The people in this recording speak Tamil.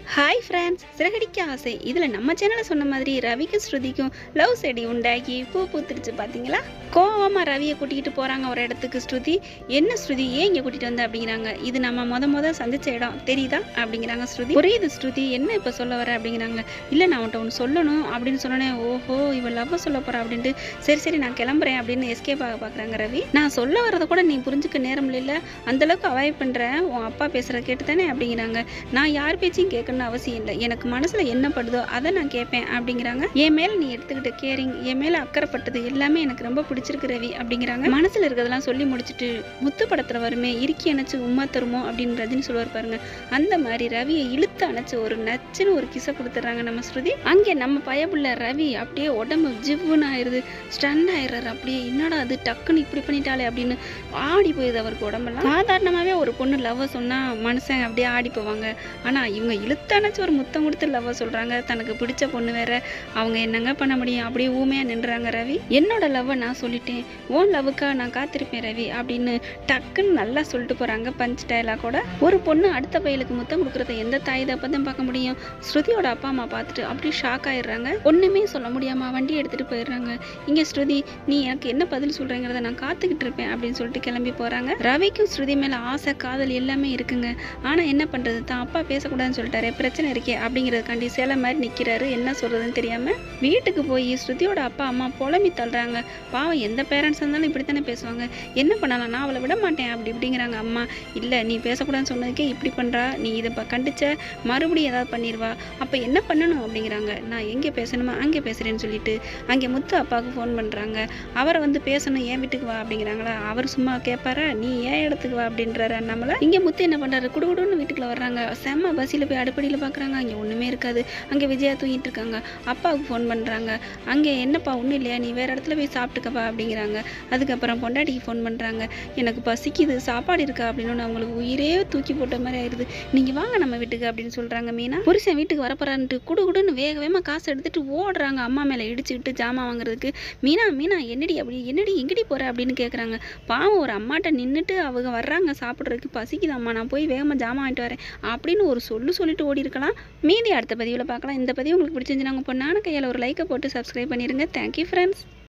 ஹாய் ஃப்ரெண்ட்ஸ் சிறகடிக்க ஆசை இதில் நம்ம சேனலில் சொன்ன மாதிரி ரவிக்கும் ஸ்ருதிக்கும் லவ் செடி உண்டாகி பூ பூத்துருச்சு பார்த்தீங்களா கோவமாக ரவியை கூட்டிகிட்டு போகிறாங்க ஒரு இடத்துக்கு ஸ்ருதி என்ன ஸ்ருதி ஏன் இங்கே கூட்டிகிட்டு வந்த அப்படிங்கிறாங்க இது நம்ம முத முத சந்திச்ச இடம் தெரியுதா அப்படிங்கிறாங்க ஸ்ருதி புரியுது ஸ்ருதி என்ன இப்போ சொல்ல வர அப்படிங்கிறாங்க இல்லை நான் உன்ட்ட ஒன்று சொல்லணும் அப்படின்னு சொன்னோன்னே ஓஹோ இவள் லவ் சொல்ல போகிறா அப்படின்ட்டு சரி சரி நான் கிளம்புறேன் அப்படின்னு எஸ்கேப் ஆக பார்க்குறாங்க ரவி நான் சொல்ல வரதை கூட நீ புரிஞ்சுக்க நேரம் இல்லை அந்தளவுக்கு அவாய்ட் பண்ணுறேன் உன் அப்பா பேசுகிற கேட்டு தானே அப்படிங்கிறாங்க நான் யார் பேச்சையும் கேட்கணும்னு அவசியம் இல்லை எனக்கு மனசில் என்ன படுதோ அதை நான் கேட்பேன் அப்படிங்கிறாங்க என் மேல் நீ எடுத்துக்கிட்ட கேரிங் என் மேலே அக்கறைப்பட்டது எல்லாமே எனக்கு ரொம்ப பிடிச்சிருக்கு ரவி அப்படிங்கிறாங்க மனசில் இருக்கிறதெல்லாம் சொல்லி முடிச்சுட்டு முத்து படத்தில் வருமே இறுக்கி அணைச்சு உமா தருமோ அப்படின்னு ரஜினி சொல்லுவார் பாருங்க அந்த மாதிரி ரவியை இழுத்து அணைச்சு ஒரு நச்சுன்னு ஒரு கிசை கொடுத்துட்றாங்க நம்ம ஸ்ருதி அங்கே நம்ம பயப்புள்ள ரவி அப்படியே உடம்பு ஜிவ்வுன்னு ஆயிடுது ஸ்டன் ஆயிடுறாரு அப்படியே என்னடா அது டக்குன்னு இப்படி பண்ணிட்டாலே அப்படின்னு ஆடி போயிடுது அவருக்கு உடம்பெல்லாம் சாதாரணமாகவே ஒரு பொண்ணு லவ்வை சொன்னால் மனுஷன் அப்படியே ஆடி போவாங்க ஆனால் இவங்க இழுத்தணைச்சு ஒரு முத்தம் கொடுத்து லவ்வை சொல்கிறாங்க தனக்கு பிடிச்ச பொண்ணு வேற அவங்க என்னங்க பண்ண முடியும் அப்படியே ஊமையாக நின்றுறாங்க ரவி என்னோட லவ்வை நான் சொல்லிட்டேன் ஓன் லவ்வுக்கா நான் காத்திருப்பேன் ரவி அப்படின்னு டக்குன்னு நல்லா சொல்லிட்டு போகிறாங்க பஞ்ச் டயலாகோட ஒரு பொண்ணு அடுத்த பையலுக்கு முத்தம் கொடுக்குறத எந்த தாய் தப்பதும் பார்க்க முடியும் ஸ்ருதியோட அப்பா அம்மா பார்த்துட்டு அப்படியே ஷாக் ஆயிடுறாங்க ஒன்றுமே சொல்ல முடியாமல் வண்டி எடுத்துகிட்டு போயிடுறாங்க இங்கே ஸ்ருதி நீ எனக்கு என்ன பதில் சொல்கிறேங்கிறத நான் காத்துக்கிட்டு இருப்பேன் அப்படின்னு சொல்லிட்டு கிளம்பி போகிறாங்க ரவிக்கும் ஸ்ருதி மேலே ஆசை காதல் எல்லாமே இருக்குங்க ஆனால் என்ன பண்ணுறது தான் அப்பா பேசக்கூடாதுன்னு சொல்லிட்டாரு பிரச்சனை இருக்கே அப்படிங்கிறதுக்காண்டி சில மாதிரி நிற்கிறாரு என்ன சொல்கிறதுன்னு தெரியாமல் வீட்டுக்கு போய் ஸ்ருதியோட அப்பா அம்மா புலம்பி தள்ளுறாங்க பாவம் எந்த பேரண்ட்ஸ் இருந்தாலும் இப்படித்தானே பேசுவாங்க என்ன பண்ணலாம் நான் அவளை விட மாட்டேன் அப்படி இப்படிங்கிறாங்க அம்மா இல்லை நீ பேசக்கூடாதுன்னு சொன்னதுக்கே இப்படி பண்ணுறா நீ இதை ப- கண்டிச்ச மறுபடியும் ஏதாவது பண்ணிடுவா அப்போ என்ன பண்ணணும் அப்படிங்கிறாங்க நான் எங்கே பேசணுமோ அங்கே பேசுகிறேன்னு சொல்லிட்டு அங்கே முத்து அப்பாவுக்கு ஃபோன் பண்ணுறாங்க அவரை வந்து பேசணும் என் வீட்டுக்கு வா அப்படிங்கிறாங்களா அவர் சும்மா கேட்பாரா நீ ஏன் இடத்துக்கு வா அப்படின்றாரு அண்ணாமலை இங்கே முத்து என்ன பண்ணுறாரு குடுகுடுன்னு வீட்டுக்குள்ள வர்றாங்க செம்ம பஸ்ஸில் போய் அடுப்படியில் பார்க்குறாங்க அங்கே ஒன்றுமே இருக்காது அங்கே விஜயா தூங்கிட்டு இருக்காங்க அப்பாவுக்கு ஃபோன் பண்ணுறாங்க அங்கே என்னப்பா ஒன்றும் இல்லையா நீ வேறு இடத்துல போய் சாப்பிட்டுக்கப்பா அப்படிங்கிறாங்க அதுக்கப்புறம் பொண்டாட்டிக்கு ஃபோன் பண்ணுறாங்க எனக்கு பசிக்குது சாப்பாடு இருக்கா அப்படின்னு அவங்களுக்கு உயிரே தூக்கி போட்ட மாதிரி ஆயிடுது நீங்கள் வாங்க நம்ம வீட்டுக்கு அப்படின்னு சொல்கிறாங்க மீனா புருஷன் வீட்டுக்கு வரப்போறான்ட்டு குடு குடுன்னு வேக வேகமாக காசு எடுத்துட்டு ஓடுறாங்க அம்மா மேலே இடிச்சுக்கிட்டு ஜாமான் வாங்குறதுக்கு மீனா மீனா என்னடி அப்படி என்னடி எங்கடி போற அப்படின்னு கேட்குறாங்க பாவம் ஒரு அம்மாட்ட நின்றுட்டு அவங்க வர்றாங்க சாப்பிட்றதுக்கு பசிக்குது அம்மா நான் போய் வேகமாக ஜாமான் வாங்கிட்டு வரேன் அப்படின்னு ஒரு சொல்லு சொல்லிட்டு ஓடி இருக்கலாம் மீதி அடுத்த பதிவில் பார்க்கலாம் இந்த பதிவு உங்களுக்கு பிடிச்சிருந்துச்சுன்னா உங்கள் பொண்ணான கையால் ஒரு லைக்கை போட்டு சப்ஸ்கிரைப் பண்ணிடுங்க தேங்க்யூ ஃப்ரெண்ட்ஸ்